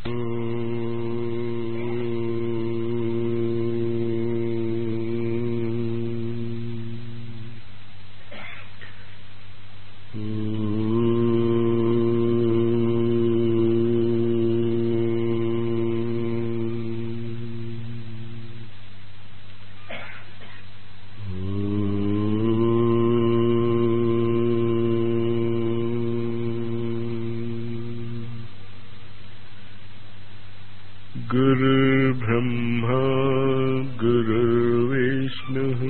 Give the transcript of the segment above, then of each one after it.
गुरुर्ब्रह्मा गुरुर्विष्णुः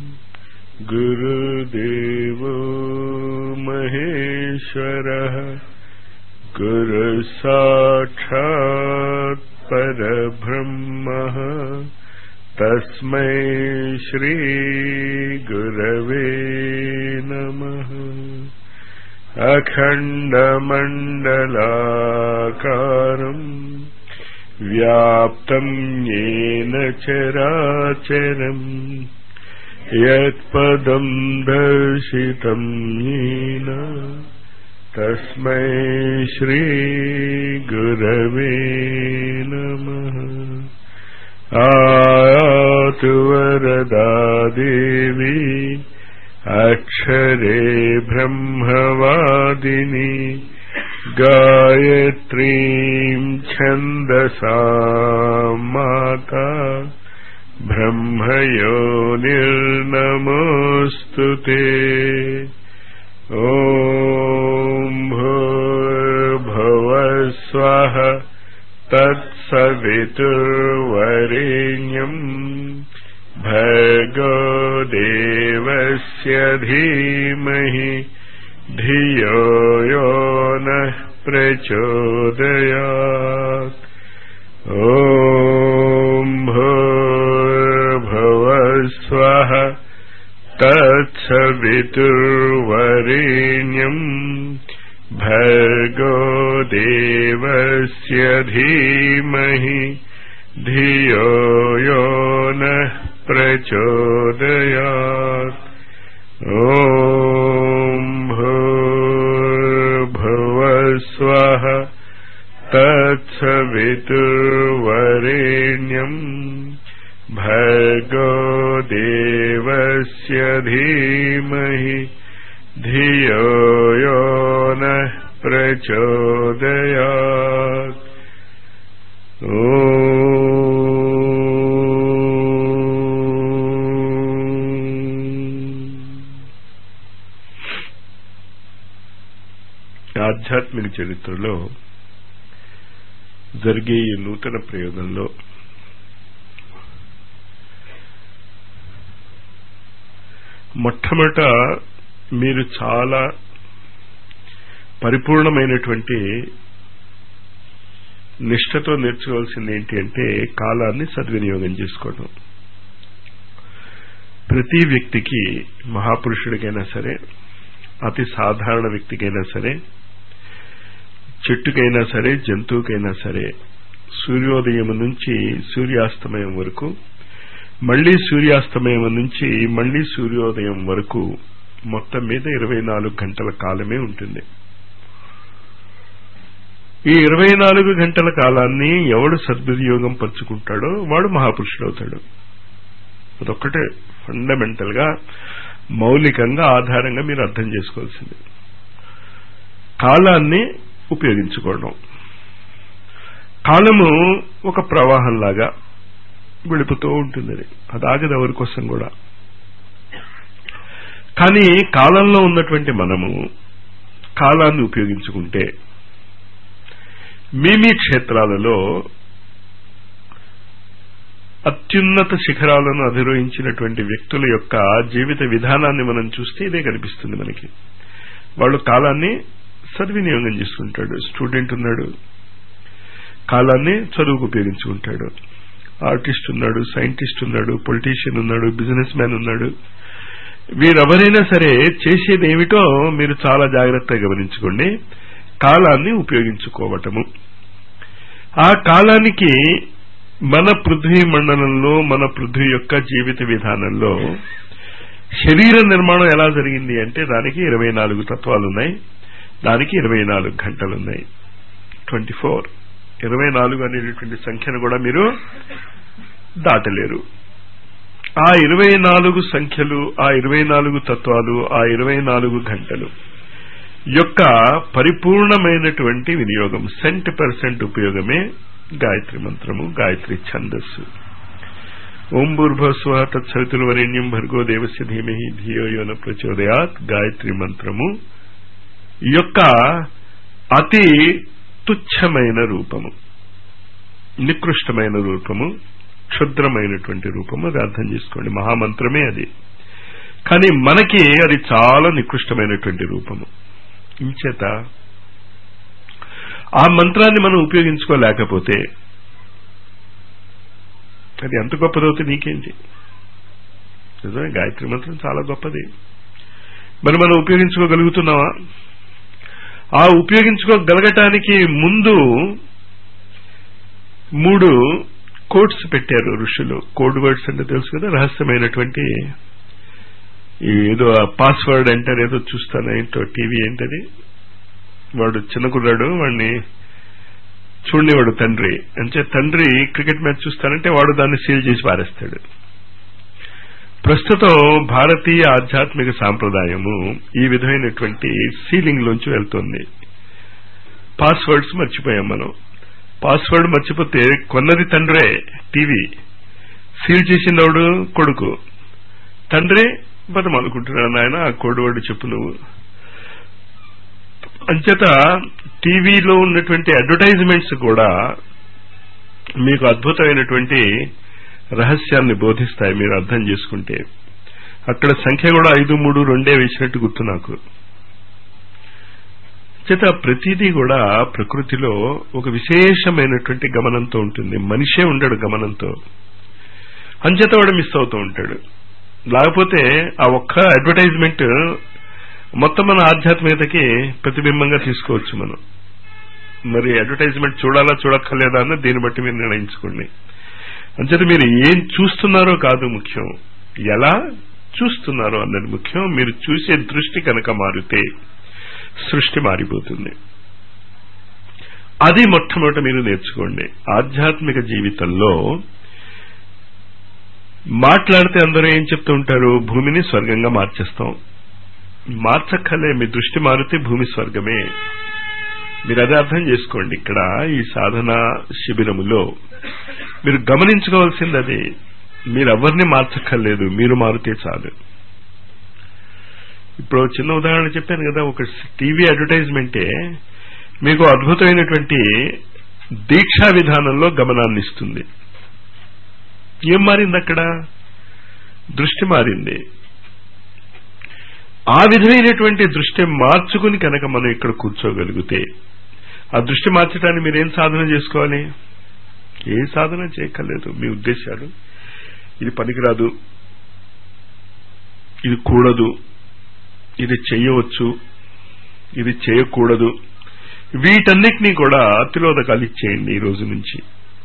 गुरुदेवो महेश्वरः गुरुसाक्षात् परब्रह्मः तस्मै श्रीगुरवे नमः अखण्डमण्डलाकारम् व्याप्तम् येन चराचरम् यत्पदम् दर्शितम् येन तस्मै श्रीगुरवे नमः आयातु वरदा देवी अक्षरे ब्रह्मवादिनी गायत्रीम् छन्दसा माता ब्रह्मयोनिर्नमोऽस्तु ते ॐ भूर्भुवस्वः तत्सवितुर्वरेण्यम् भर्गो देवस्य धीमहि धियो यो नः प्रचोदयात् ॐ भूर्भुवस्वः तत्सवितुर्वरेण्यम् भर्गो देवस्य धीमहि धियो यो नः प्रचोदयात् ॐ भूर्भुवस्वः तत्सवितुर्वरेण्यम् भर्गो देवस्य धीमहि धियो यो नः प्रचोदयात् ఆధ్యాత్మిక చరిత్రలో జరిగే ఈ నూతన ప్రయోగంలో మొట్టమొదట మీరు చాలా పరిపూర్ణమైనటువంటి నిష్ఠతో నేర్చుకోవాల్సింది ఏంటి అంటే కాలాన్ని సద్వినియోగం చేసుకోవడం ప్రతి వ్యక్తికి మహాపురుషుడికైనా సరే అతి సాధారణ వ్యక్తికైనా సరే చెట్టుకైనా సరే జంతువుకైనా సరే సూర్యోదయం నుంచి సూర్యాస్తమయం వరకు మళ్లీ సూర్యాస్తమయం నుంచి మళ్లీ సూర్యోదయం వరకు మొత్తం మీద ఇరవై నాలుగు గంటల కాలమే ఉంటుంది ఈ ఇరవై నాలుగు గంటల కాలాన్ని ఎవడు సద్వినియోగం పంచుకుంటాడో వాడు మహాపురుషుడు అవుతాడు అదొక్కటే ఫండమెంటల్ గా మౌలికంగా ఆధారంగా మీరు అర్థం చేసుకోవాల్సింది కాలాన్ని ఉపయోగించుకోవడం కాలము ఒక ప్రవాహంలాగా వెళ్ళిపోతూ ఉంటుంది అది అది ఆగదు ఎవరి కోసం కూడా కానీ కాలంలో ఉన్నటువంటి మనము కాలాన్ని ఉపయోగించుకుంటే మీ మీ క్షేత్రాలలో అత్యున్నత శిఖరాలను అధిరోహించినటువంటి వ్యక్తుల యొక్క జీవిత విధానాన్ని మనం చూస్తే ఇదే కనిపిస్తుంది మనకి వాళ్ళు కాలాన్ని సద్వినియోగం చేస్తుంటాడు స్టూడెంట్ ఉన్నాడు కాలాన్ని చదువుకు ఉపయోగించుకుంటాడు ఆర్టిస్ట్ ఉన్నాడు సైంటిస్ట్ ఉన్నాడు పొలిటీషియన్ ఉన్నాడు బిజినెస్ మ్యాన్ ఉన్నాడు వీరెవరైనా సరే చేసేది ఏమిటో మీరు చాలా జాగ్రత్తగా గమనించుకోండి కాలాన్ని ఉపయోగించుకోవటము ఆ కాలానికి మన పృథ్వీ మండలంలో మన పృథ్వీ యొక్క జీవిత విధానంలో శరీర నిర్మాణం ఎలా జరిగింది అంటే దానికి ఇరవై నాలుగు తత్వాలున్నాయి దానికి ఇరవై నాలుగు గంటలున్నాయి ట్వంటీ ఫోర్ ఇరవై నాలుగు అనేటటువంటి సంఖ్యను కూడా మీరు దాటలేరు ఆ ఇరవై నాలుగు సంఖ్యలు ఆ ఇరవై నాలుగు తత్వాలు ఆ ఇరవై నాలుగు గంటలు యొక్క పరిపూర్ణమైనటువంటి వినియోగం సెంట్ పర్సెంట్ ఉపయోగమే గాయత్రి మంత్రము గాయత్రి ఛందస్సు ఓం భూర్భస్వ తత్సవితులు వరేణ్యం భర్గో దేవస్య ధీమహి ధియో యోన ప్రచోదయాత్ గాయత్రి మంత్రము యొక్క అతి తుచ్చమైన రూపము నికృష్టమైన రూపము క్షుద్రమైనటువంటి రూపము అది అర్థం చేసుకోండి మహామంత్రమే అది కానీ మనకి అది చాలా నికృష్టమైనటువంటి రూపము ఇంచేత ఆ మంత్రాన్ని మనం ఉపయోగించుకోలేకపోతే అది ఎంత గొప్పదవుతుంది నీకేంటి నిజమే గాయత్రి మంత్రం చాలా గొప్పది మరి మనం ఉపయోగించుకోగలుగుతున్నావా ఆ ఉపయోగించుకోగలగటానికి ముందు మూడు కోడ్స్ పెట్టారు ఋషులు కోడ్ వర్డ్స్ అంటే తెలుసు కదా రహస్యమైనటువంటి ఏదో పాస్వర్డ్ అంటారు ఏదో చూస్తాను ఏంటో టీవీ ఏంటది వాడు చిన్న కుర్రాడు వాడిని చూడనివాడు తండ్రి అంటే తండ్రి క్రికెట్ మ్యాచ్ చూస్తానంటే వాడు దాన్ని సీల్ చేసి పారేస్తాడు ప్రస్తుతం భారతీయ ఆధ్యాత్మిక సాంప్రదాయము ఈ విధమైనటువంటి సీలింగ్ లోంచి వెళ్తోంది పాస్వర్డ్స్ మర్చిపోయాం మనం పాస్వర్డ్ మర్చిపోతే కొన్నది తండ్రే టీవీ సీల్ చేసినవాడు కొడుకు తండ్రి బతమానుకుంటున్నాడు నాయన ఆ కోడ్ వర్డ్ చెప్పు నువ్వు అంచేత టీవీలో ఉన్నటువంటి అడ్వర్టైజ్మెంట్స్ కూడా మీకు అద్భుతమైనటువంటి రహస్యాన్ని బోధిస్తాయి మీరు అర్థం చేసుకుంటే అక్కడ సంఖ్య కూడా ఐదు మూడు రెండే వేసినట్టు గుర్తు నాకు చేత ప్రతిదీ కూడా ప్రకృతిలో ఒక విశేషమైనటువంటి గమనంతో ఉంటుంది మనిషే ఉండడు గమనంతో అంచేత వాడు మిస్ అవుతూ ఉంటాడు లేకపోతే ఆ ఒక్క అడ్వర్టైజ్మెంట్ మొత్తం మన ఆధ్యాత్మికతకి ప్రతిబింబంగా తీసుకోవచ్చు మనం మరి అడ్వర్టైజ్మెంట్ చూడాలా చూడక్కర్లేదా అన్న దీన్ని బట్టి మీరు నిర్ణయించుకోండి అంచేత మీరు ఏం చూస్తున్నారో కాదు ముఖ్యం ఎలా చూస్తున్నారో అన్నది ముఖ్యం మీరు చూసే దృష్టి కనుక మారితే సృష్టి మారిపోతుంది అది మొట్టమొదట మీరు నేర్చుకోండి ఆధ్యాత్మిక జీవితంలో మాట్లాడితే అందరూ ఏం చెప్తూ ఉంటారు భూమిని స్వర్గంగా మార్చేస్తాం మార్చక్కలే మీ దృష్టి మారితే భూమి స్వర్గమే మీరు అదే అర్థం చేసుకోండి ఇక్కడ ఈ సాధన శిబిరములో మీరు గమనించుకోవాల్సింది అది మీరు ఎవరిని మార్చక్కర్లేదు మీరు మారితే చాలు ఇప్పుడు చిన్న ఉదాహరణ చెప్పాను కదా ఒక టీవీ అడ్వర్టైజ్మెంటే మీకు అద్భుతమైనటువంటి దీక్షా విధానంలో గమనాన్ని ఇస్తుంది ఏం మారింది అక్కడ దృష్టి మారింది ఆ విధమైనటువంటి దృష్టి మార్చుకుని కనుక మనం ఇక్కడ కూర్చోగలిగితే ఆ దృష్టి మార్చడానికి మీరేం సాధన చేసుకోవాలి ఏ సాధన చేయక్కర్లేదు మీ ఉద్దేశాలు ఇది పనికిరాదు ఇది కూడదు ఇది చెయ్యవచ్చు ఇది చేయకూడదు వీటన్నిటినీ కూడా తిలోదకాలు ఇచ్చేయండి ఈ రోజు నుంచి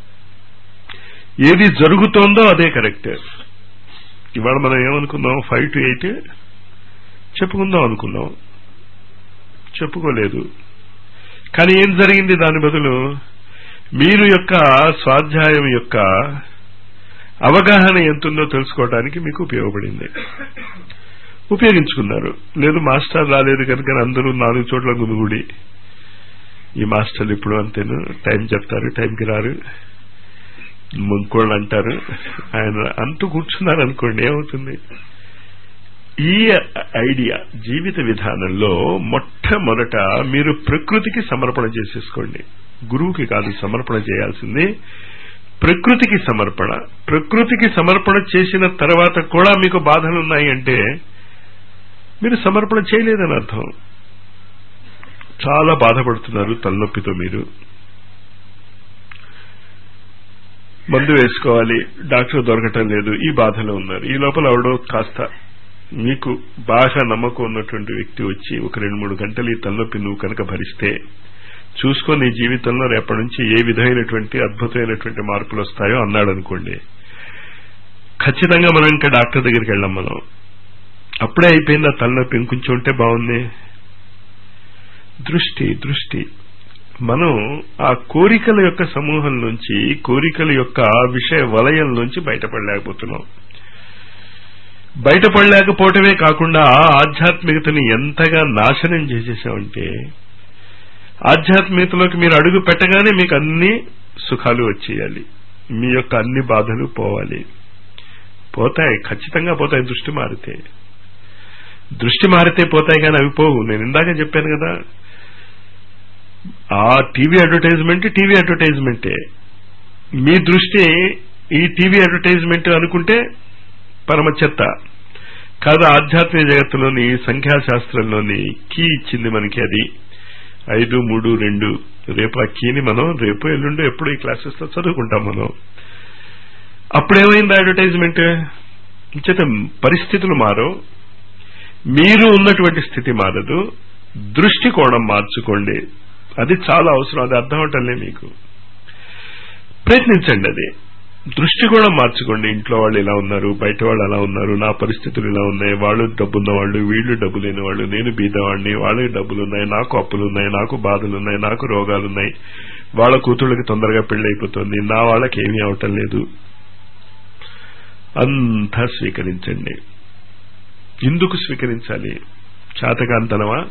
ఏది జరుగుతోందో అదే కరెక్ట్ ఇవాళ మనం ఏమనుకున్నాం ఫైవ్ టు ఎయిట్ చెప్పుకుందాం అనుకున్నాం చెప్పుకోలేదు కానీ ఏం జరిగింది దాని బదులు మీరు యొక్క స్వాధ్యాయం యొక్క అవగాహన ఎంతుందో తెలుసుకోవడానికి మీకు ఉపయోగపడింది ఉపయోగించుకున్నారు లేదు మాస్టర్ రాలేదు కనుక అందరూ నాలుగు చోట్ల గుమిగుడి ఈ మాస్టర్లు ఇప్పుడు అంతేను టైం చెప్తారు టైంకి రారు ఇంకోళ్ళు అంటారు ఆయన అంటూ కూర్చున్నారు అనుకోండి ఏమవుతుంది ఈ ఐడియా జీవిత విధానంలో మొట్టమొదట మీరు ప్రకృతికి సమర్పణ చేసేసుకోండి గురువుకి కాదు సమర్పణ చేయాల్సింది ప్రకృతికి సమర్పణ ప్రకృతికి సమర్పణ చేసిన తర్వాత కూడా మీకు బాధలు ఉన్నాయి అంటే మీరు సమర్పణ చేయలేదని అర్థం చాలా బాధపడుతున్నారు తలనొప్పితో మీరు మందు వేసుకోవాలి డాక్టర్ దొరకటం లేదు ఈ బాధలో ఉన్నారు ఈ లోపల ఎవడో కాస్త మీకు బాగా నమ్మకం ఉన్నటువంటి వ్యక్తి వచ్చి ఒక రెండు మూడు గంటలు ఈ తలనొప్పి నువ్వు కనుక భరిస్తే చూసుకో నీ జీవితంలో రేపటి నుంచి ఏ విధమైనటువంటి అద్భుతమైనటువంటి మార్పులు వస్తాయో అన్నాడు అనుకోండి ఖచ్చితంగా మనం ఇంకా డాక్టర్ దగ్గరికి వెళ్ళాం మనం అప్పుడే అయిపోయింది ఆ తలనొప్పి ఇంకొంచెం ఉంటే బాగుంది దృష్టి దృష్టి మనం ఆ కోరికల యొక్క సమూహం నుంచి కోరికల యొక్క విషయ వలయం నుంచి బయటపడలేకపోతున్నాం బయటపడలేకపోవటమే కాకుండా ఆధ్యాత్మికతని ఎంతగా నాశనం చేసేసామంటే ఆధ్యాత్మికతలోకి మీరు అడుగు పెట్టగానే మీకు అన్ని సుఖాలు వచ్చేయాలి మీ యొక్క అన్ని బాధలు పోవాలి పోతాయి ఖచ్చితంగా పోతాయి దృష్టి మారితే దృష్టి మారితే పోతాయి కానీ అవి పోవు నేను ఇందాక చెప్పాను కదా ఆ టీవీ అడ్వర్టైజ్మెంట్ టీవీ అడ్వర్టైజ్మెంటే మీ దృష్టి ఈ టీవీ అడ్వర్టైజ్మెంట్ అనుకుంటే పరమ చెత్త కాదు ఆధ్యాత్మిక జగత్తులోని సంఖ్యాశాస్త్రంలోని కీ ఇచ్చింది మనకి అది ఐదు మూడు రెండు రేపు ఆ కీని మనం రేపు ఎల్లుండి ఎప్పుడు ఈ క్లాసెస్ లో చదువుకుంటాం మనం అప్పుడేమైంది అడ్వర్టైజ్మెంట్ చేత పరిస్థితులు మారో మీరు ఉన్నటువంటి స్థితి మారదు దృష్టి కోణం మార్చుకోండి అది చాలా అవసరం అది అర్థం అవటంలే మీకు ప్రయత్నించండి అది దృష్టి కూడా మార్చుకోండి ఇంట్లో వాళ్ళు ఇలా ఉన్నారు బయట వాళ్ళు అలా ఉన్నారు నా పరిస్థితులు ఇలా ఉన్నాయి వాళ్ళు డబ్బున్న వాళ్ళు వీళ్ళు డబ్బు లేని వాళ్ళు నేను బీదవాడిని వాళ్ళకి డబ్బులు ఉన్నాయి నాకు అప్పులు ఉన్నాయి నాకు బాధలు ఉన్నాయి నాకు రోగాలు ఉన్నాయి వాళ్ళ కూతుళ్ళకి తొందరగా పెళ్లి అయిపోతుంది నా వాళ్ళకి ఏమీ అవటం లేదు అంతా స్వీకరించండి ఎందుకు స్వీకరించాలి చాతకాంతనమా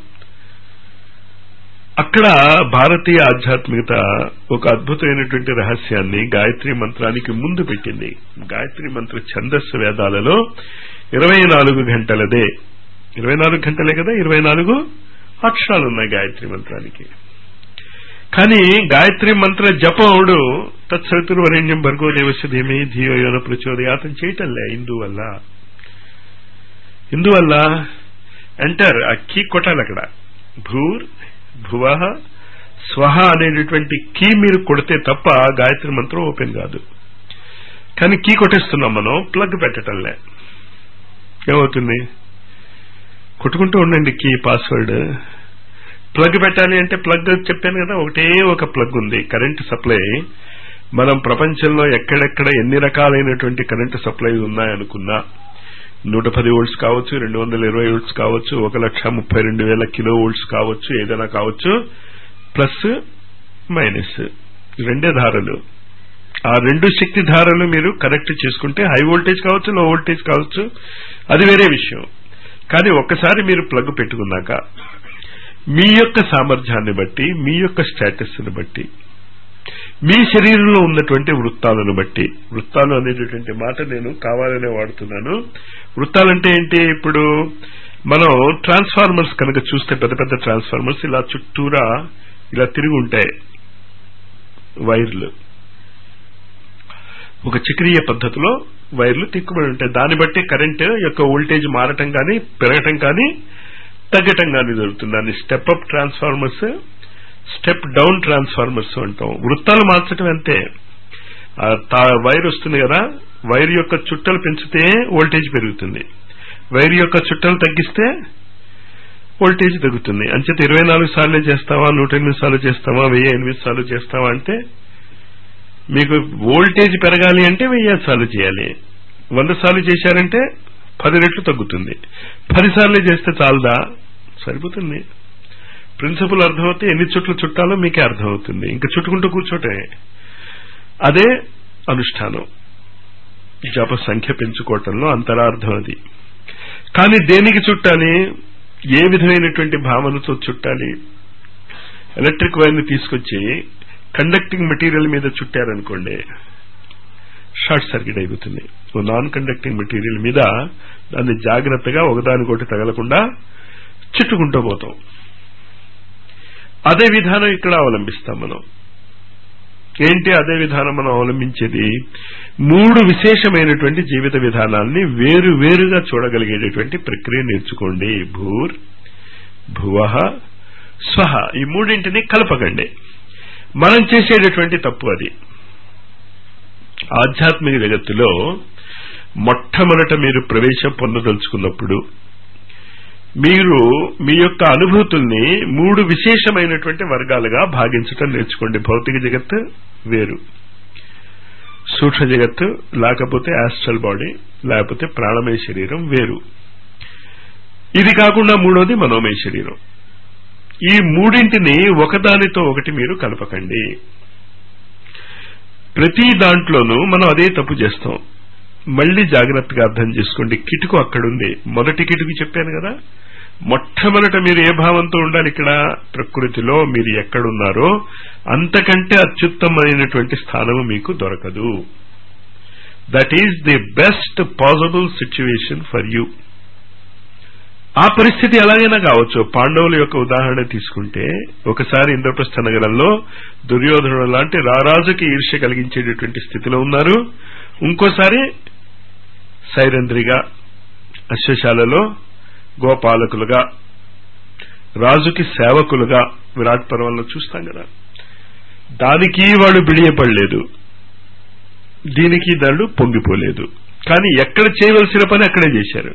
అక్కడ భారతీయ ఆధ్యాత్మికత ఒక అద్భుతమైనటువంటి రహస్యాన్ని గాయత్రి మంత్రానికి ముందు పెట్టింది గాయత్రి మంత్ర ఛందస్సు వేదాలలో ఇరవై నాలుగు గంటలదే ఇరవై నాలుగు గంటలే కదా ఇరవై నాలుగు అక్షరాలు ఉన్నాయి గాయత్రి మంత్రానికి కానీ గాయత్రి మంత్ర జపముడు తత్సవితుర్వరేణ్యం భర్గో దేవస్య ధీమే ధీయోన ప్రచోదయాతం చేయటంలే ఇందువల్ల ఇందువల్ల ఎంటర్ ఆ కీ కొట్టాలి అక్కడ భూర్ భువ స్వహ అనేటటువంటి కీ మీరు కొడితే తప్ప గాయత్రి మంత్రం ఓపెన్ కాదు కానీ కీ కొట్టేస్తున్నాం మనం ప్లగ్ పెట్టటంలే ఏమవుతుంది కొట్టుకుంటూ ఉండండి కీ పాస్వర్డ్ ప్లగ్ పెట్టాలి అంటే ప్లగ్ చెప్పాను కదా ఒకటే ఒక ప్లగ్ ఉంది కరెంట్ సప్లై మనం ప్రపంచంలో ఎక్కడెక్కడ ఎన్ని రకాలైనటువంటి కరెంటు సప్లై ఉన్నాయనుకున్నా నూట పది వోల్ట్స్ కావచ్చు రెండు వందల ఇరవై వోల్ట్స్ కావచ్చు ఒక లక్ష ముప్పై రెండు వేల కిలో వోల్ట్స్ కావచ్చు ఏదైనా కావచ్చు ప్లస్ మైనస్ రెండే ధారలు ఆ రెండు శక్తి ధారలు మీరు కనెక్ట్ చేసుకుంటే హై వోల్టేజ్ కావచ్చు లో వోల్టేజ్ కావచ్చు అది వేరే విషయం కానీ ఒక్కసారి మీరు ప్లగ్ పెట్టుకున్నాక మీ యొక్క సామర్థ్యాన్ని బట్టి మీ యొక్క స్టేటస్ని బట్టి మీ శరీరంలో ఉన్నటువంటి వృత్తాలను బట్టి వృత్తాలు అనేటటువంటి మాట నేను కావాలనే వాడుతున్నాను వృత్తాలంటే ఏంటి ఇప్పుడు మనం ట్రాన్స్ఫార్మర్స్ కనుక చూస్తే పెద్ద పెద్ద ట్రాన్స్ఫార్మర్స్ ఇలా చుట్టూరా ఇలా తిరిగి ఉంటాయి వైర్లు ఒక చక్రీయ పద్ధతిలో వైర్లు తిక్కుబడి ఉంటాయి దాన్ని బట్టి కరెంట్ యొక్క వోల్టేజ్ మారటం కానీ పెరగటం కానీ తగ్గటం కానీ జరుగుతుంది దాన్ని step up transformers step down transformers అంటాం వృత్తాలు మార్చడం అంతే వైర్ వస్తుంది కదా వైర్ యొక్క చుట్టలు పెంచితే వోల్టేజ్ పెరుగుతుంది వైర్ యొక్క చుట్టలు తగ్గిస్తే వోల్టేజ్ తగ్గుతుంది అంచేత ఇరవై నాలుగు సార్లు చేస్తావా నూట ఎనిమిది సార్లు చేస్తావా వెయ్యి ఎనిమిది సార్లు చేస్తావా అంటే మీకు వోల్టేజ్ పెరగాలి అంటే వెయ్యి సార్లు చేయాలి వంద సార్లు చేశారంటే పది రెట్లు తగ్గుతుంది పది సార్లు చేస్తే చాలదా సరిపోతుంది ప్రిన్సిపల్ అర్థమవుతే ఎన్ని చుట్లు చుట్టాలో మీకే అర్థమవుతుంది ఇంకా చుట్టుకుంటూ కూర్చోటే అదే అనుష్ఠానం జప సంఖ్య పెంచుకోవటంలో అంతరార్థం అది కానీ దేనికి చుట్టాలి ఏ విధమైనటువంటి భావనతో చుట్టాలి ఎలక్ట్రిక్ వైర్ని తీసుకొచ్చి కండక్టింగ్ మెటీరియల్ మీద చుట్టారనుకోండి షార్ట్ సర్క్యూట్ అయిపోతుంది నాన్ కండక్టింగ్ మెటీరియల్ మీద దాన్ని జాగ్రత్తగా ఒకదానికొకటి తగలకుండా చుట్టుకుంటూ పోతాం అదే విధానం ఇక్కడ అవలంబిస్తాం మనం ఏంటి అదే విధానం మనం అవలంబించేది మూడు విశేషమైనటువంటి జీవిత విధానాల్ని వేరు వేరుగా చూడగలిగేటటువంటి ప్రక్రియ నేర్చుకోండి భూర్ భువ స్వహ ఈ మూడింటిని కలపకండి మనం చేసేటటువంటి తప్పు అది ఆధ్యాత్మిక జగత్తులో మొట్టమొదట మీరు ప్రవేశం పొందదలుచుకున్నప్పుడు మీరు మీ యొక్క అనుభూతుల్ని మూడు విశేషమైనటువంటి వర్గాలుగా భాగించటం నేర్చుకోండి భౌతిక జగత్తు వేరు సూక్ష్మ జగత్తు లేకపోతే యాస్ట్రల్ బాడీ లేకపోతే ప్రాణమయ శరీరం వేరు ఇది కాకుండా మూడోది మనోమయ శరీరం ఈ మూడింటిని ఒకదానితో ఒకటి మీరు కలపకండి ప్రతి దాంట్లోనూ మనం అదే తప్పు చేస్తాం మళ్ళీ జాగ్రత్తగా అర్థం చేసుకోండి కిటుకు అక్కడుంది మొదటి కిటుకు చెప్పాను కదా మొట్టమొదట మీరు ఏ భావంతో ఉండాలి ఇక్కడ ప్రకృతిలో మీరు ఎక్కడున్నారో అంతకంటే అత్యుత్తమైనటువంటి స్థానము మీకు దొరకదు that is the best possible situation for you ఆ పరిస్థితి ఎలాగైనా కావచ్చు పాండవుల యొక్క ఉదాహరణ తీసుకుంటే ఒకసారి ఇంద్రప్రస్థ నగరంలో దుర్యోధనుడు లాంటి రారాజుకి ఈర్ష్య కలిగించేటటువంటి స్థితిలో ఉన్నారు ఇంకోసారి సైరంధ్రిగా అశ్వశాలలో గోపాలకులుగా రాజుకి సేవకులుగా విరాట్ పర్వంలో చూస్తాం కదా దానికి వాడు బిడియపడలేదు దీనికి దాళ్ళు పొంగిపోలేదు కానీ ఎక్కడ చేయవలసిన పని అక్కడే చేశారు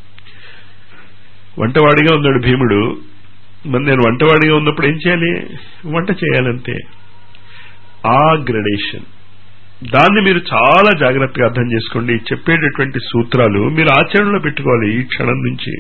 వంటవాడిగా ఉన్నాడు భీముడు మరి నేను వంటవాడిగా ఉన్నప్పుడు ఏం చేయాలి వంట చేయాలంతే ఆ గ్రడేషన్ దాన్ని మీరు చాలా జాగ్రత్తగా అర్థం చేసుకోండి చెప్పేటటువంటి సూత్రాలు మీరు ఆచరణలో పెట్టుకోవాలి ఈ క్షణం నుంచి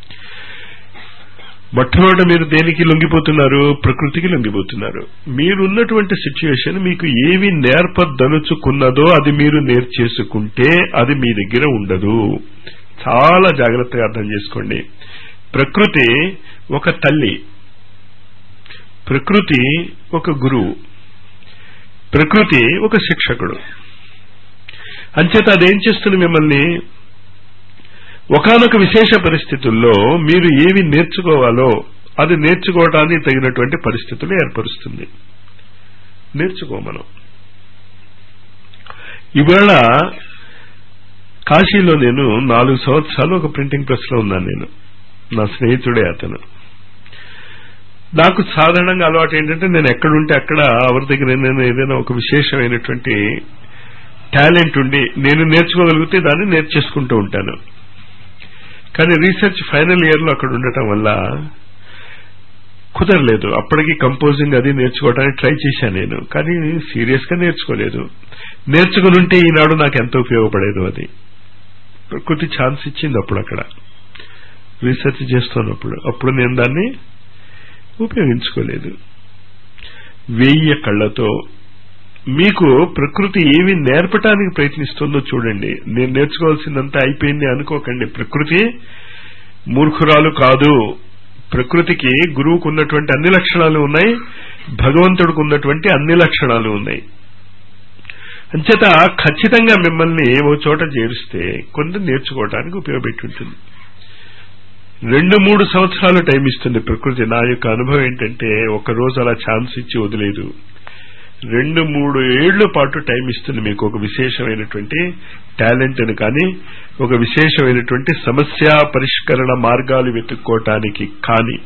మొట్టమొదట మీరు దేనికి లొంగిపోతున్నారు ప్రకృతికి లొంగిపోతున్నారు మీరున్నటువంటి సిచ్యువేషన్ మీకు ఏవి నేర్పదలుచుకున్నదో అది మీరు నేర్చేసుకుంటే అది మీ దగ్గర ఉండదు చాలా జాగ్రత్తగా అర్థం చేసుకోండి ప్రకృతి ఒక తల్లి ప్రకృతి ఒక గురువు ప్రకృతి ఒక శిక్షకుడు అంచేత అదేం చేస్తుంది మిమ్మల్ని ఒకనొక విశేష పరిస్థితుల్లో మీరు ఏవి నేర్చుకోవాలో అది నేర్చుకోవడానికి తగినటువంటి పరిస్థితులు ఏర్పరుస్తుంది నేర్చుకో మనం ఇవాళ కాశీలో నేను నాలుగు సంవత్సరాలు ఒక ప్రింటింగ్ ప్రెస్ లో ఉన్నాను నేను నా స్నేహితుడే అతను నాకు సాధారణంగా అలవాటు ఏంటంటే నేను ఎక్కడుంటే అక్కడ ఎవరి దగ్గర నేను ఏదైనా ఒక విశేషమైనటువంటి టాలెంట్ ఉండి నేను నేర్చుకోగలిగితే దాన్ని నేర్చేసుకుంటూ ఉంటాను కానీ రీసెర్చ్ ఫైనల్ ఇయర్ లో అక్కడ ఉండటం వల్ల కుదరలేదు అప్పటికి కంపోజింగ్ అది నేర్చుకోవడానికి ట్రై చేశాను నేను కానీ సీరియస్ గా నేర్చుకోలేదు నేర్చుకుని ఉంటే ఈనాడు నాకు ఎంత ఉపయోగపడేది అది ప్రకృతి ఛాన్స్ ఇచ్చింది అప్పుడు అక్కడ రీసెర్చ్ చేస్తున్నప్పుడు అప్పుడు నేను దాన్ని ఉపయోగించుకోలేదు వెయ్యి కళ్ళతో మీకు ప్రకృతి ఏవి నేర్పటానికి ప్రయత్నిస్తుందో చూడండి నేను నేర్చుకోవాల్సిందంతా అయిపోయింది అనుకోకండి ప్రకృతి మూర్ఖురాలు కాదు ప్రకృతికి గురువుకు ఉన్నటువంటి అన్ని లక్షణాలు ఉన్నాయి భగవంతుడికి ఉన్నటువంటి అన్ని లక్షణాలు ఉన్నాయి అంచేత ఖచ్చితంగా మిమ్మల్ని ఓ చోట చేరిస్తే కొంత నేర్చుకోవడానికి ఉపయోగపెట్టి ఉంటుంది రెండు మూడు సంవత్సరాలు టైం ఇస్తుంది ప్రకృతి నా యొక్క అనుభవం ఏంటంటే ఒక రోజు అలా ఛాన్స్ ఇచ్చి వదిలేదు రెండు మూడు ఏళ్ల పాటు టైం ఇస్తుంది మీకు ఒక విశేషమైనటువంటి టాలెంట్ అని కానీ ఒక విశేషమైనటువంటి సమస్య పరిష్కరణ మార్గాలు వెతుక్కోవటానికి కానీ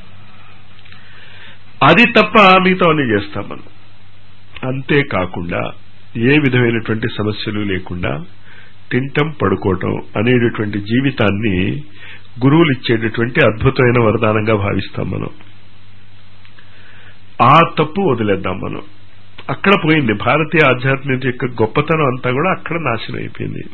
అది తప్ప మిగతా అన్ని చేస్తాం మనం అంతేకాకుండా ఏ విధమైనటువంటి సమస్యలు లేకుండా తింటం పడుకోవటం అనేటటువంటి జీవితాన్ని గురువులు ఇచ్చేటటువంటి అద్భుతమైన వరదానంగా భావిస్తాం మనం ఆ తప్పు వదిలేద్దాం మనం అక్కడ పోయింది భారతీయ ఆధ్యాత్మికత యొక్క గొప్పతనం అంతా కూడా అక్కడ నాశనం అయిపోయింది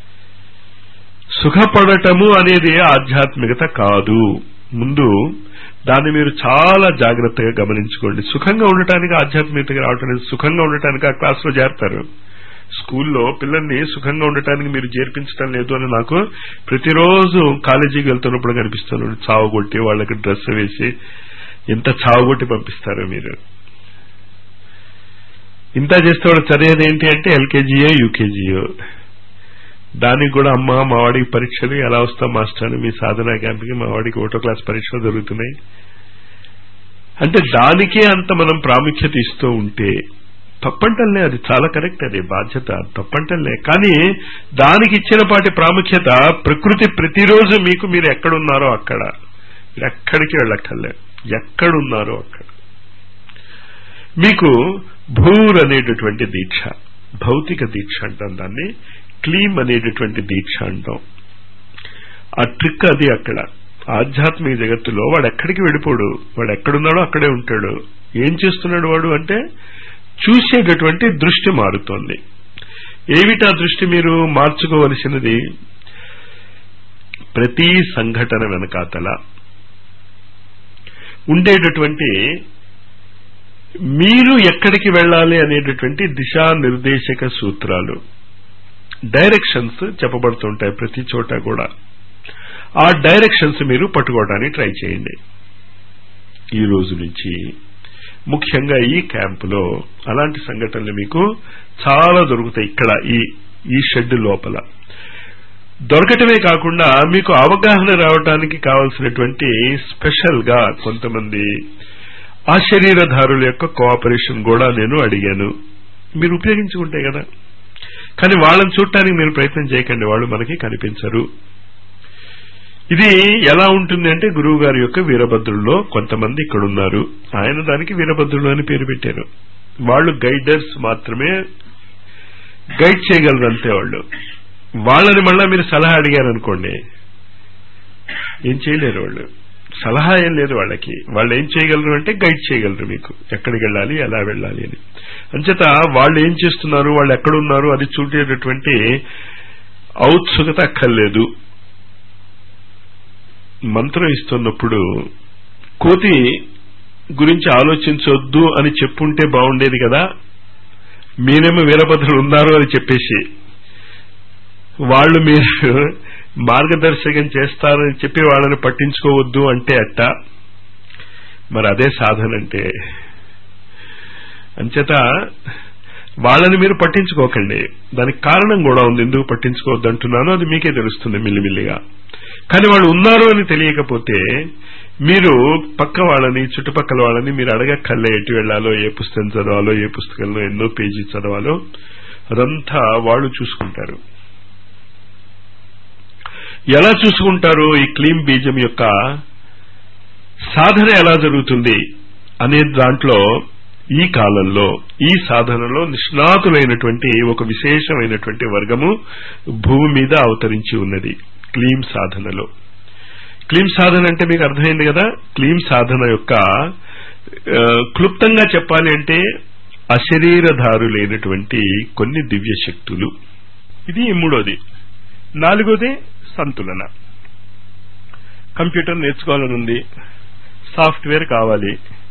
సుఖపడటము అనేది ఆధ్యాత్మికత కాదు ముందు దాన్ని మీరు చాలా జాగ్రత్తగా గమనించుకోండి సుఖంగా ఉండటానికి ఆధ్యాత్మికతగా రావటం లేదు సుఖంగా ఉండటానికి ఆ క్లాసులో చేరతారు స్కూల్లో పిల్లల్ని సుఖంగా ఉండటానికి మీరు చేర్పించడం లేదు అని నాకు ప్రతిరోజు కాలేజీకి వెళ్తున్నప్పుడు కనిపిస్తున్నాడు చావగొట్టి వాళ్ళకి డ్రెస్ వేసి ఇంత చావగొట్టి పంపిస్తారు మీరు ఇంత చేస్తే వాడు చదివేది ఏంటి అంటే ఎల్కేజీయో యూకేజీయో దానికి కూడా అమ్మ మా వాడికి పరీక్షలు ఎలా వస్తాం మాస్టర్ మీ సాధనా క్యాంప్కి మా వాడికి ఓటో క్లాస్ పరీక్షలు జరుగుతున్నాయి అంటే దానికే అంత మనం ప్రాముఖ్యత ఇస్తూ ఉంటే తప్పంటలే అది చాలా కరెక్ట్ అది బాధ్యత తప్పంటలే కానీ దానికి ఇచ్చిన పాటి ప్రాముఖ్యత ప్రకృతి ప్రతిరోజు మీకు మీరు ఎక్కడున్నారో అక్కడ మీరు ఎక్కడికి వెళ్ళక్కర్లే ఎక్కడున్నారో అక్కడ మీకు భూర్ అనేటటువంటి దీక్ష భౌతిక దీక్ష అంటాం దాన్ని క్లీమ్ అనేటటువంటి దీక్ష అంటాం ఆ ట్రిక్ అది అక్కడ ఆధ్యాత్మిక జగత్తులో వాడు ఎక్కడికి వెళ్ళిపోడు వాడు ఎక్కడున్నాడో అక్కడే ఉంటాడు ఏం చేస్తున్నాడు వాడు అంటే చూసేటటువంటి దృష్టి మారుతోంది ఏమిటా దృష్టి మీరు మార్చుకోవలసినది ప్రతి సంఘటన వెనకాతల ఉండేటటువంటి మీరు ఎక్కడికి వెళ్ళాలి అనేటటువంటి దిశానిర్దేశక సూత్రాలు డైరెక్షన్స్ చెప్పబడుతుంటాయి ప్రతి చోట కూడా ఆ డైరెక్షన్స్ మీరు పట్టుకోవడానికి ట్రై చేయండి ఈ రోజు నుంచి ముఖ్యంగా ఈ క్యాంపులో అలాంటి సంఘటనలు మీకు చాలా దొరుకుతాయి ఇక్కడ ఈ ఈ షెడ్ లోపల దొరకటమే కాకుండా మీకు అవగాహన రావడానికి కావలసినటువంటి స్పెషల్ గా కొంతమంది ఆ శరీరధారుల యొక్క కోఆపరేషన్ కూడా నేను అడిగాను మీరు ఉపయోగించుకుంటే కదా కానీ వాళ్ళని చూడటానికి మీరు ప్రయత్నం చేయకండి వాళ్ళు మనకి కనిపించరు ఇది ఎలా ఉంటుంది అంటే గురువు గారి యొక్క వీరభద్రుల్లో కొంతమంది ఇక్కడ ఉన్నారు ఆయన దానికి వీరభద్రులు అని పేరు పెట్టారు వాళ్ళు గైడర్స్ మాత్రమే గైడ్ చేయగలరు అంతే వాళ్ళు వాళ్ళని మళ్ళా మీరు సలహా అడిగారనుకోండి ఏం చేయలేరు వాళ్ళు సలహా ఏం లేదు వాళ్ళకి వాళ్ళు ఏం చేయగలరు అంటే గైడ్ చేయగలరు మీకు ఎక్కడికి వెళ్ళాలి ఎలా వెళ్ళాలి అని అంచేత వాళ్ళు ఏం చేస్తున్నారు వాళ్ళు ఎక్కడున్నారు అది చూడేటటువంటి ఔత్సుకత అక్కర్లేదు మంత్రం ఇస్తున్నప్పుడు కోతి గురించి ఆలోచించొద్దు అని చెప్పుంటే బాగుండేది కదా మీరేమో వీరభద్రులు ఉన్నారు అని చెప్పేసి వాళ్ళు మీరు మార్గదర్శకం చేస్తారని చెప్పి వాళ్ళని పట్టించుకోవద్దు అంటే అట్ట మరి అదే సాధన అంటే అంచేత వాళ్ళని మీరు పట్టించుకోకండి దానికి కారణం కూడా ఉంది ఎందుకు పట్టించుకోవద్దు అంటున్నాను అది మీకే తెలుస్తుంది మిల్లిమిల్లిగా కానీ వాళ్ళు ఉన్నారు అని తెలియకపోతే మీరు పక్క వాళ్ళని చుట్టుపక్కల వాళ్ళని మీరు అడగక్కర్లే ఎటు వెళ్లాలో ఏ పుస్తకం చదవాలో ఏ పుస్తకంలో ఎన్నో పేజీ చదవాలో అదంతా వాళ్ళు చూసుకుంటారు ఎలా చూసుకుంటారు ఈ క్లీం బీజం యొక్క సాధన ఎలా జరుగుతుంది అనే దాంట్లో ఈ కాలంలో ఈ సాధనలో నిష్ణాతులైనటువంటి ఒక విశేషమైనటువంటి వర్గము భూమి మీద అవతరించి ఉన్నది క్లీం సాధనలో క్లీం సాధన అంటే మీకు అర్థమైంది కదా క్లీం సాధన యొక్క క్లుప్తంగా చెప్పాలి అంటే అశరీరధారులైనటువంటి కొన్ని దివ్య శక్తులు ఇది మూడోది నాలుగోది సంతులన కంప్యూటర్ నేర్చుకోవాలనుంది సాఫ్ట్వేర్ కావాలి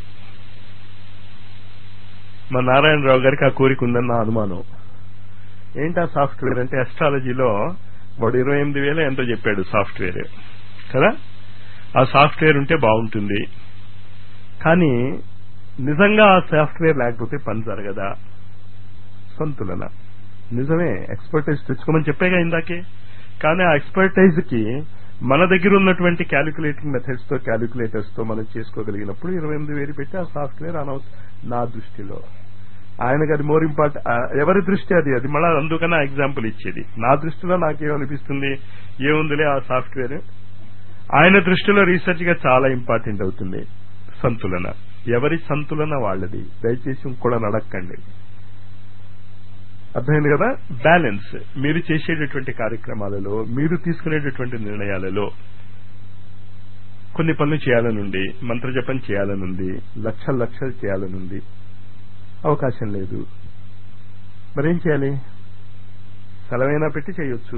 మా నారాయణరావు గారికి ఆ కోరిక ఉందని నా అనుమానం ఏంటి ఆ సాఫ్ట్వేర్ అంటే అస్ట్రాలజీలో వాడు ఇరవై ఎనిమిది వేల ఎంతో చెప్పాడు సాఫ్ట్వేర్ కదా ఆ సాఫ్ట్వేర్ ఉంటే బాగుంటుంది కానీ నిజంగా ఆ సాఫ్ట్వేర్ లేకపోతే పని జరగదా సంతులన నిజమే ఎక్స్పర్టైజ్ తెచ్చుకోమని చెప్పేగా ఇందాకే కానీ ఆ ఎక్స్పర్టైజ్ కి మన దగ్గర ఉన్నటువంటి క్యాలిక్యులేటింగ్ మెథడ్స్ తో క్యాలిక్యులేటర్స్ తో మనం చేసుకోగలిగినప్పుడు ఇరవై ఎనిమిది వేలు పెట్టి ఆ సాఫ్ట్వేర్ అనవసరం నా దృష్టిలో ఆయనకు అది మోర్ ఇంపార్టెంట్ ఎవరి దృష్టి అది అది మళ్ళీ అందుకనే ఎగ్జాంపుల్ ఇచ్చేది నా దృష్టిలో నాకేమనిపిస్తుంది ఏముందిలే ఆ సాఫ్ట్వేర్ ఆయన దృష్టిలో రీసెర్చ్ గా చాలా ఇంపార్టెంట్ అవుతుంది సంతులన ఎవరి సంతులన వాళ్ళది దయచేసి ఇంకోళ్ళ నడక్కండి అర్థమైంది కదా బ్యాలెన్స్ మీరు చేసేటటువంటి కార్యక్రమాలలో మీరు తీసుకునేటటువంటి నిర్ణయాలలో కొన్ని పనులు చేయాలనుంది మంత్రజపం చేయాలనుంది లక్షలు లక్షలు చేయాలనుంది అవకాశం లేదు మరేం చేయాలి సెలవైనా పెట్టి చేయొచ్చు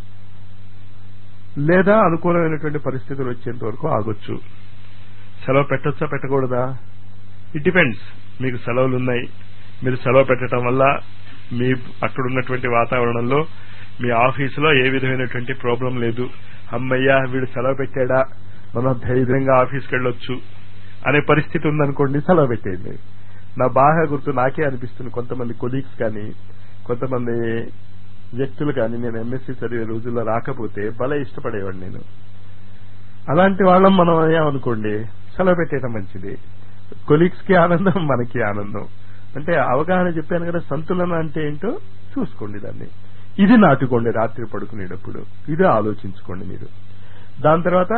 లేదా అనుకూలమైనటువంటి పరిస్థితులు వచ్చేంత వరకు ఆగొచ్చు సెలవు పెట్టొచ్చా పెట్టకూడదా ఇట్ డిపెండ్స్ మీకు సెలవులు ఉన్నాయి మీరు సెలవు పెట్టడం వల్ల మీ అక్కడ ఉన్నటువంటి వాతావరణంలో మీ ఆఫీసులో ఏ విధమైనటువంటి ప్రాబ్లం లేదు అమ్మయ్యా వీడు సెలవు పెట్టాడా మనం ధైర్యంగా ఆఫీస్కి వెళ్ళొచ్చు అనే పరిస్థితి ఉందనుకోండి సెలవు పెట్టేయండి నా బాగా గుర్తు నాకే అనిపిస్తుంది కొంతమంది కొలీగ్స్ కానీ కొంతమంది వ్యక్తులు కానీ నేను ఎంఎస్సీ చదివే రోజుల్లో రాకపోతే భలే ఇష్టపడేవాడిని నేను అలాంటి వాళ్ళం మనం ఏమనుకోండి సెలవు పెట్టేయడం మంచిది కొలీగ్స్ కి ఆనందం మనకి ఆనందం అంటే అవగాహన చెప్పాను కదా సంతులన అంటే ఏంటో చూసుకోండి దాన్ని ఇది నాటుకోండి రాత్రి పడుకునేటప్పుడు ఇది ఆలోచించుకోండి మీరు దాని తర్వాత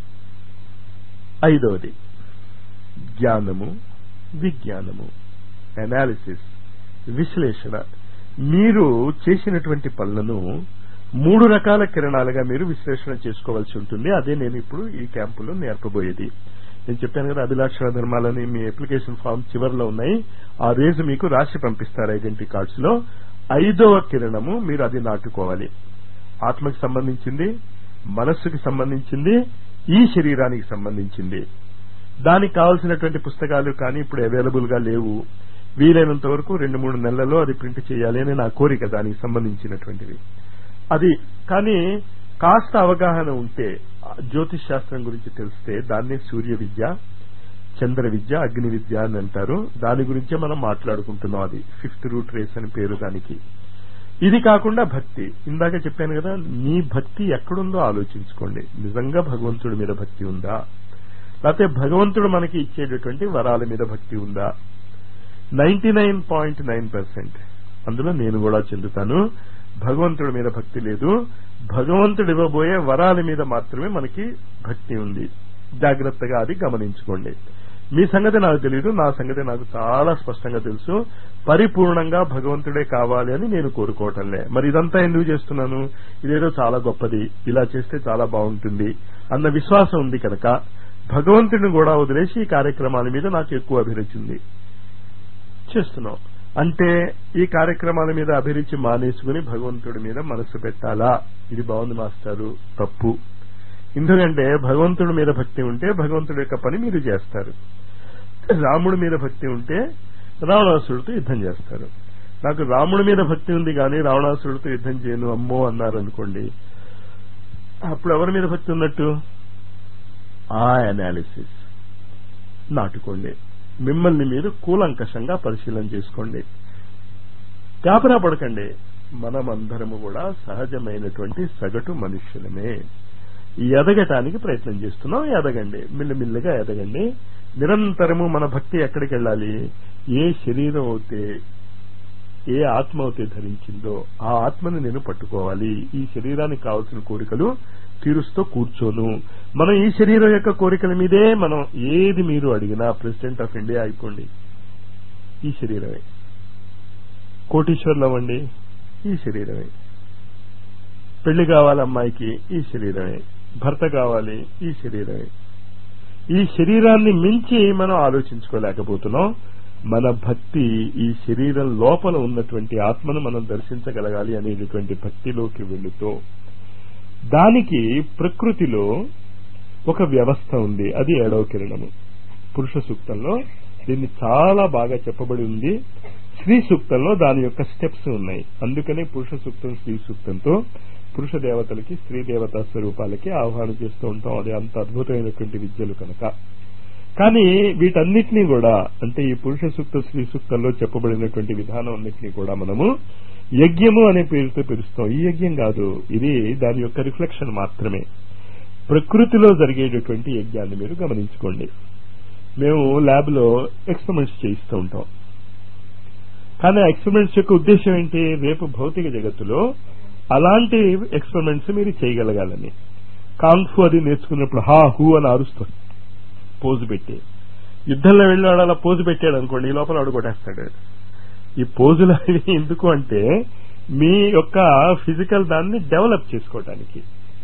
ఐదవది జ్ఞానము విజ్ఞానము అనాలిసిస్ విశ్లేషణ మీరు చేసినటువంటి పనులను మూడు రకాల కిరణాలుగా మీరు విశ్లేషణ చేసుకోవాల్సి ఉంటుంది అదే నేను ఇప్పుడు ఈ క్యాంపులో నేర్పబోయేది నేను చెప్పాను కదా అభిలాషణ ధర్మాలని మీ అప్లికేషన్ ఫామ్ చివరిలో ఉన్నాయి ఆ రేజు మీకు రాసి పంపిస్తారు ఐడెంటిటీ కార్డ్స్ లో ఐదవ కిరణము మీరు అది నాటుకోవాలి ఆత్మకి సంబంధించింది మనస్సుకి సంబంధించింది ఈ శరీరానికి సంబంధించింది దానికి కావాల్సినటువంటి పుస్తకాలు కానీ ఇప్పుడు అవైలబుల్ గా లేవు వీలైనంత వరకు రెండు మూడు నెలల్లో అది ప్రింట్ చేయాలి అని నా కోరిక దానికి సంబంధించినటువంటివి అది కానీ కాస్త అవగాహన ఉంటే జ్యోతిష్ శాస్త్రం గురించి తెలిస్తే దాన్ని సూర్య విద్య చంద్ర విద్య అగ్ని విద్య అని అంటారు దాని గురించే మనం మాట్లాడుకుంటున్నాం అది ఫిఫ్త్ రూట్ రేస్ అని పేరు దానికి ఇది కాకుండా భక్తి ఇందాక చెప్పాను కదా మీ భక్తి ఎక్కడుందో ఆలోచించుకోండి నిజంగా భగవంతుడి మీద భక్తి ఉందా లేకపోతే భగవంతుడు మనకి ఇచ్చేటటువంటి వరాల మీద భక్తి ఉందా ninety nine point nine percent అందులో నేను కూడా చెందుతాను భగవంతుడి మీద భక్తి లేదు భగవంతుడు ఇవ్వబోయే వరాల మీద మాత్రమే మనకి భక్తి ఉంది జాగ్రత్తగా అది గమనించుకోండి మీ సంగతి నాకు తెలియదు నా సంగతి నాకు చాలా స్పష్టంగా తెలుసు పరిపూర్ణంగా భగవంతుడే కావాలి అని నేను కోరుకోవటంలే మరి ఇదంతా ఎందుకు చేస్తున్నాను ఇదేదో చాలా గొప్పది ఇలా చేస్తే చాలా బాగుంటుంది అన్న విశ్వాసం ఉంది కనుక భగవంతుడిని కూడా వదిలేసి ఈ కార్యక్రమాల మీద నాకు ఎక్కువ అభిరుచి ఉంది చేస్తున్నాం అంటే ఈ కార్యక్రమాల మీద అభిరుచి మానేసుకుని భగవంతుడి మీద మనసు పెట్టాలా ఇది బాగుంది మాస్టారు తప్పు ఎందుకంటే భగవంతుడి మీద భక్తి ఉంటే భగవంతుడి యొక్క పని మీరు చేస్తారు రాముడి మీద భక్తి ఉంటే రావణాసుడితో యుద్ధం చేస్తారు నాకు రాముడి మీద భక్తి ఉంది కానీ రావణాసుడితో యుద్ధం చేయను అమ్మో అన్నారు అనుకోండి అప్పుడు ఎవరి మీద భక్తి ఉన్నట్టు ఆ అనాలిసిస్ నాటుకోండి మిమ్మల్ని మీరు కూలంకషంగా పరిశీలన చేసుకోండి కాపరా పడకండి మనమందరము కూడా సహజమైనటువంటి సగటు మనుష్యులమే ఎదగటానికి ప్రయత్నం చేస్తున్నాం ఎదగండి మిల్లమిల్లిగా ఎదగండి నిరంతరము మన భక్తి ఎక్కడికి వెళ్ళాలి ఏ శరీరం అయితే ఏ ఆత్మ అయితే ధరించిందో ఆ ఆత్మని నేను పట్టుకోవాలి ఈ శరీరానికి కావలసిన కోరికలు తీరుస్తూ కూర్చోను మనం ఈ శరీరం యొక్క కోరికల మీదే మనం ఏది మీరు అడిగినా ప్రెసిడెంట్ ఆఫ్ ఇండియా అయిపోండి ఈ శరీరమే కోటీశ్వర్లు అవ్వండి ఈ శరీరమే పెళ్లి కావాలి అమ్మాయికి ఈ శరీరమే భర్త కావాలి ఈ శరీరమే ఈ శరీరాన్ని మించి మనం ఆలోచించుకోలేకపోతున్నాం మన భక్తి ఈ శరీరం లోపల ఉన్నటువంటి ఆత్మను మనం దర్శించగలగాలి అనేటటువంటి భక్తిలోకి వెళుతూ దానికి ప్రకృతిలో ఒక వ్యవస్థ ఉంది అది ఏడవ కిరణము పురుష సూక్తంలో దీన్ని చాలా బాగా చెప్పబడి ఉంది స్త్రీ సూక్తంలో దాని యొక్క స్టెప్స్ ఉన్నాయి అందుకనే పురుష సూక్తం స్త్రీ సూక్తంతో పురుష దేవతలకి స్త్రీ దేవతా స్వరూపాలకి ఆహ్వానం చేస్తూ ఉంటాం అది అంత అద్భుతమైనటువంటి విద్యలు కనుక కానీ వీటన్నిటినీ కూడా అంటే ఈ పురుష సూక్త స్త్రీ సూక్తంలో చెప్పబడినటువంటి విధానం అన్నింటినీ కూడా మనము యజ్ఞము అనే పేరుతో పిలుస్తాం ఈ యజ్ఞం కాదు ఇది దాని యొక్క రిఫ్లెక్షన్ మాత్రమే ప్రకృతిలో జరిగేటటువంటి యజ్ఞాన్ని మీరు గమనించుకోండి మేము ల్యాబ్ లో ఎక్స్పెరిమెంట్స్ చేయిస్తూ ఉంటాం కానీ ఆ ఎక్స్పెరిమెంట్స్ యొక్క ఉద్దేశం ఏంటి రేపు భౌతిక జగత్తులో అలాంటి ఎక్స్పెరిమెంట్స్ మీరు చేయగలగాలని కాంగ్ఫు అది నేర్చుకున్నప్పుడు హా హూ అని అరుస్తాడు పోజు పెట్టి యుద్ధంలో వెళ్ళాడు అలా పోజు పెట్టాడు అనుకోండి ఈ లోపల అడుగుకొట్టేస్తాడు ఈ పోజులు అవి ఎందుకు అంటే మీ యొక్క ఫిజికల్ దాన్ని డెవలప్ చేసుకోవటానికి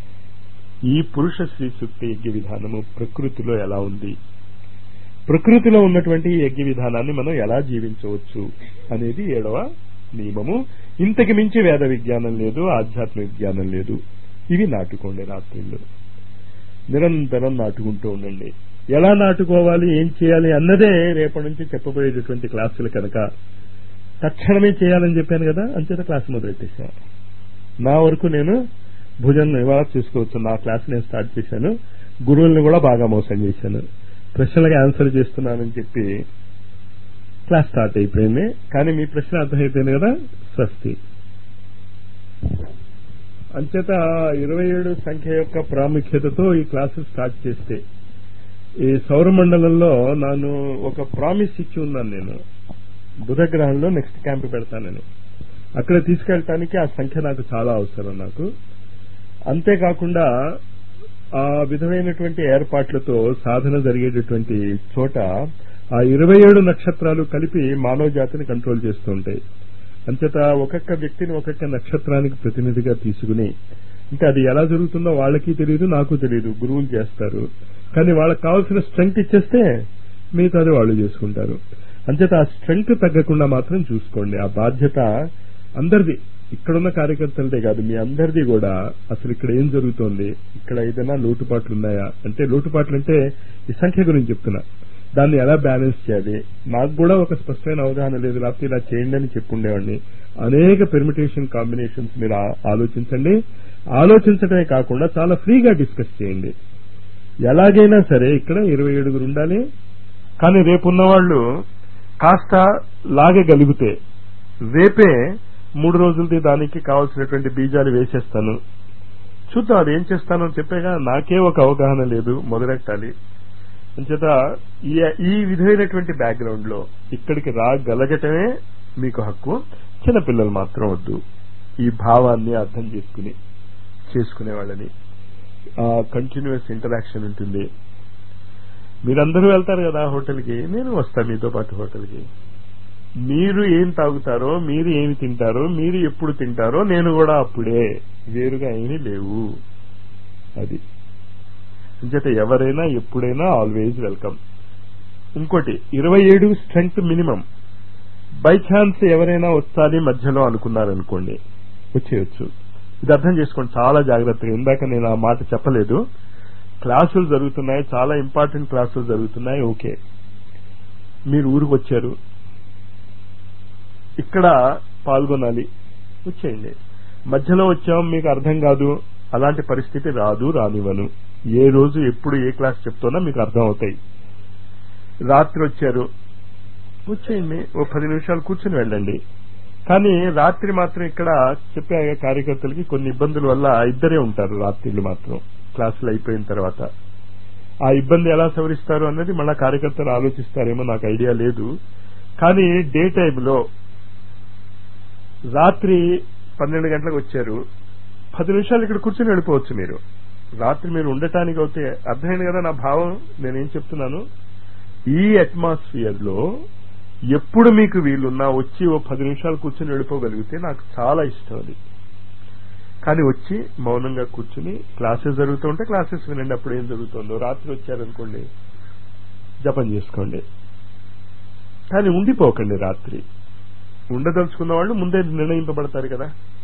ఈ పురుష శ్రీ సూక్తి యజ్ఞ విధానము ప్రకృతిలో ఎలా ఉంది ప్రకృతిలో ఉన్నటువంటి ఈ యజ్ఞ విధానాన్ని మనం ఎలా జీవించవచ్చు అనేది ఏడవ నియమము ఇంతకు మించి వేద విజ్ఞానం లేదు ఆధ్యాత్మిక విజ్ఞానం లేదు ఇవి నాటుకోండి రాత్రిళ్ళు నిరంతరం నాటుకుంటూ ఉండండి ఎలా నాటుకోవాలి ఏం చేయాలి అన్నదే రేపటి నుంచి చెప్పబోయేటటువంటి క్లాసులు కనుక తక్షణమే చేయాలని చెప్పాను కదా అంచేత క్లాస్ మొదలెట్టేశా నా వరకు నేను భుజన్ ఇవాళ చూసుకోవచ్చు నా క్లాస్ నేను స్టార్ట్ చేశాను గురువుల్ని కూడా బాగా మోసం చేశాను ప్రశ్నలకు ఆన్సర్ చేస్తున్నానని చెప్పి క్లాస్ స్టార్ట్ అయిపోయింది కానీ మీ ప్రశ్న అర్థమైపోయింది కదా స్వస్తి అంచేత ఇరవై ఏడు సంఖ్య యొక్క ప్రాముఖ్యతతో ఈ క్లాసు స్టార్ట్ చేస్తే ఈ సౌరమండలంలో ನಾನು ఒక ప్రామిస్ ఇచ్చి ఉన్నాను నేను బుధగ్రహంలో నెక్స్ట్ క్యాంప్ పెడతానని అక్కడ తీసుకెళ్ళటానికి ఆ సంఖ్య నాకు చాలా అవసరం నాకు అంతేకాకుండా ఆ విధమైనటువంటి ఏర్పాట్లతో సాధన జరిగేటటువంటి చోట ఆ ఇరవై ఏడు నక్షత్రాలు కలిపి మానవ జాతిని కంట్రోల్ చేస్తూ ఉంటాయి అంచేత ఒక్కొక్క వ్యక్తిని ఒక్కొక్క నక్షత్రానికి ప్రతినిధిగా తీసుకుని ఇంకా అది ఎలా జరుగుతుందో వాళ్ళకి తెలియదు నాకు తెలియదు గురువులు చేస్తారు కానీ వాళ్ళకి కావాల్సిన స్ట్రెంగ్త్ ఇచ్చేస్తే మిగతాది వాళ్ళు చేసుకుంటారు అంచేత ఆ స్ట్రెంగ్త్ తగ్గకుండా మాత్రం చూసుకోండి ఆ బాధ్యత అందరిది ఇక్కడున్న కార్యకర్తలదే కాదు మీ అందరిది కూడా అసలు ఇక్కడ ఏం జరుగుతోంది ఇక్కడ ఏదైనా లోటుపాట్లు ఉన్నాయా అంటే లోటుపాట్లు అంటే ఈ సంఖ్య గురించి చెప్తున్నా దాన్ని ఎలా బ్యాలెన్స్ చేయాలి నాకు కూడా ఒక స్పష్టమైన అవగాహన లేదు లేకపోతే ఇలా చేయండి అని చెప్పుండేవాడిని అనేక పెర్మిటేషన్ కాంబినేషన్స్ మీరు ఆ- ఆలోచించండి ఆలోచించడమే కాకుండా చాలా ఫ్రీగా డిస్కస్ చేయండి ఎలాగైనా సరే ఇక్కడ ఇరవై ఏడుగురు ఉండాలి కానీ రేపున్న వాళ్ళు కాస్త లాగగలిగితే రేపే మూడు రోజులది దానికి కావాల్సినటువంటి బీజాలు వేసేస్తాను చూద్దాం అది ఏం చేస్తానో చెప్పేగా నాకే ఒక అవగాహన లేదు మొదలెట్టాలి అంచేత ఈ ఈ విధమైనటువంటి బ్యాక్గ్రౌండ్ లో ఇక్కడికి రాగలగటమే మీకు హక్కు చిన్నపిల్లలు మాత్రం వద్దు ఈ భావాన్ని అర్థం చేసుకుని చేసుకునే వాళ్ళని కంటిన్యూస్ ఇంటరాక్షన్ ఉంటుంది మీరందరూ వెళ్తారు కదా హోటల్కి నేను వస్తా మీతో పాటు హోటల్కి మీరు ఏం తాగుతారో మీరు ఏమి తింటారో మీరు ఎప్పుడు తింటారో నేను కూడా అప్పుడే వేరుగా ఏమీ లేవు అది అంచేత ఎవరైనా ఎప్పుడైనా ఆల్వేజ్ వెల్కమ్ ఇంకోటి ఇరవై ఏడు స్ట్రెంగ్త్ మినిమం బై ఛాన్స్ ఎవరైనా వచ్చాలి మధ్యలో అనుకున్నారనుకోండి వచ్చేయచ్చు ఇది అర్థం చేసుకోండి చాలా జాగ్రత్తగా ఇందాక నేను ఆ మాట చెప్పలేదు క్లాసులు జరుగుతున్నాయి చాలా ఇంపార్టెంట్ క్లాసులు జరుగుతున్నాయి ఓకే మీరు ఊరికి వచ్చారు ఇక్కడ పాల్గొనాలి వచ్చేయండి మధ్యలో వచ్చాం మీకు అర్థం కాదు అలాంటి పరిస్థితి రాదు రానివ్వను ఏ రోజు ఎప్పుడు ఏ క్లాస్ చెప్తున్నా మీకు అర్థం అవుతాయి రాత్రి వచ్చారు వచ్చేయండి ఓ పది నిమిషాలు కూర్చుని వెళ్ళండి కానీ రాత్రి మాత్రం ఇక్కడ చెప్పే కార్యకర్తలకి కొన్ని ఇబ్బందుల వల్ల ఇద్దరే ఉంటారు రాత్రిళ్ళు మాత్రం క్లాసులు అయిపోయిన తర్వాత ఆ ఇబ్బంది ఎలా సవరిస్తారు అన్నది మళ్ళా కార్యకర్తలు ఆలోచిస్తారేమో నాకు ఐడియా లేదు కానీ డే టైంలో రాత్రి పన్నెండు గంటలకు వచ్చారు పది నిమిషాలు ఇక్కడ కూర్చొని వెళ్ళిపోవచ్చు మీరు రాత్రి మీరు ఉండటానికి అయితే అర్థమైంది కదా నా భావం నేనేం చెప్తున్నాను ఈ అట్మాస్ఫియర్ లో ఎప్పుడు మీకు వీలున్నా వచ్చి ఓ పది నిమిషాలు కూర్చొని వెళ్ళిపోగలిగితే నాకు చాలా ఇష్టం అది కానీ వచ్చి మౌనంగా కూర్చుని క్లాసెస్ జరుగుతూ ఉంటే క్లాసెస్ వినండి అప్పుడు ఏం జరుగుతుందో రాత్రి వచ్చారనుకోండి జపం చేసుకోండి కానీ ఉండిపోకండి రాత్రి ఉండదలుచుకున్న వాళ్ళు ముందే నిర్ణయింపబడతారు కదా